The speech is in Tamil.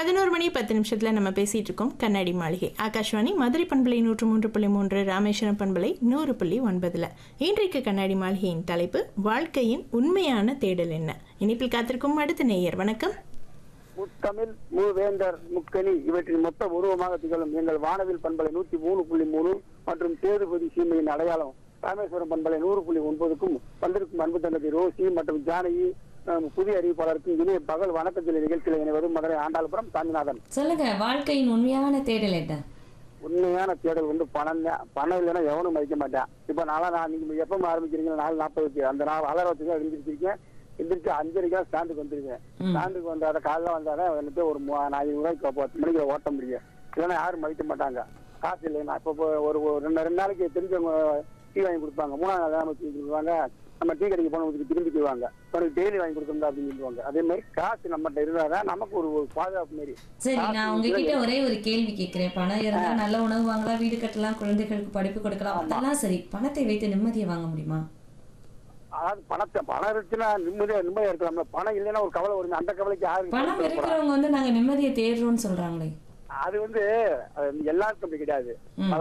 பதினோரு மணி பத்து நிமிஷத்துல நம்ம பேசிட்டு இருக்கோம் கண்ணாடி மாளிகை ஆகாஷ்வாணி மதுரை பண்பலை நூற்று மூன்று புள்ளி மூன்று ராமேஸ்வரம் பண்பலை நூறு புள்ளி ஒன்பதுல இன்றைக்கு கண்ணாடி மாளிகையின் தலைப்பு வாழ்க்கையின் உண்மையான தேடல் என்ன இனிப்பில் காத்திருக்கும் அடுத்த நேயர் வணக்கம் முத்தமிழ் மூவேந்தர் முக்கணி இவற்றின் மொத்த உருவமாக திகழும் எங்கள் வானவில் பண்பலை நூத்தி மூணு புள்ளி மூணு மற்றும் சேதுபதி சீமையின் அடையாளம் ராமேஸ்வரம் பண்பலை நூறு புள்ளி ஒன்பதுக்கும் வந்திருக்கும் அன்பு தங்கதி ரோசி மற்றும் ஜானகி அஹ், புதிய அறிவிப்பாளருக்கும் இனிய பகல் வணக்கத்தில் நிகழ்ச்சியில் இணைவது மதுரை ஆண்டாள்புரம் சாமிநாதன் சொல்லுங்க வாழ்க்கையின் உண்மையான தேடல் என்ன உண்மையான தேடல் வந்து பணம் தான் பணம் இல்லைன்னா எவனும் மதிக்க மாட்டான் இப்ப நாளா நான் நீங்க எப்ப ஆரம்பிக்கிறீங்க நாலு நாற்பதுக்கு அந்த நாள் அலரத்துக்கு எழுந்திருச்சிருக்கேன் எந்திரிச்சு அஞ்சரைக்கா ஸ்டாண்டுக்கு வந்துருக்கேன் ஸ்டாண்டுக்கு வந்தாத காலைல வந்தாதான் வந்துட்டு ஒரு மூ- நான் ஐநூறு ரூபாய்க்கு பத்து மணிக்கு ஓட்ட முடியும் இல்லைன்னா யாரும் மதிக்க மாட்டாங்க காசு இல்லைன்னா இப்போ இப்போ ஒரு ஒரு ரெண்டு ரெண்டு நாளைக்கு தெரிஞ்சவங்க டீ வாங்கி கொடுப்பாங்க மூணாவது நாள் டீ கொடுப்பாங்க நம்ம டீ கடைக்கு போனவங்களுக்கு திரும்பிக்குவாங்க உனக்கு டெய்லி வாங்கி கொடுக்கணும் அப்படின்னு சொல்லுவாங்க அதே மாதிரி காசு நம்மகிட்ட இருந்தாதான் நமக்கு ஒரு ஒரு பாதுகாப்பு மாதிரி சரி காசு நான் உங்ககிட்ட ஒரே ஒரு கேள்வி கேட்கிறேன் பணம் இருந்தா நல்ல உணவு வாங்கலாம் வீடு கட்டலாம் குழந்தைகளுக்கு படிப்பு கொடுக்கலாம் அதெல்லாம் சரி பணத்தை வைத்து நிம்மதியை வாங்க முடியுமா அதாவது பணத்தை பணம் இருந்துச்சுன்னா நிம்மதியா நிம்மதியா இருக்கலாம்ல பணம் இல்லைன்னா ஒரு கவலை வருது அந்த கவலைக்கு யாருக்கு பணம் கவலைப்பட போறா? இருக்கிறவங்க வந்து நாங்க நிம்மதியை தேடுறோம்னு சொல்றாங்களே அது வந்து அது எல்லாருக்கும் அப்படி கிடையாது ம்.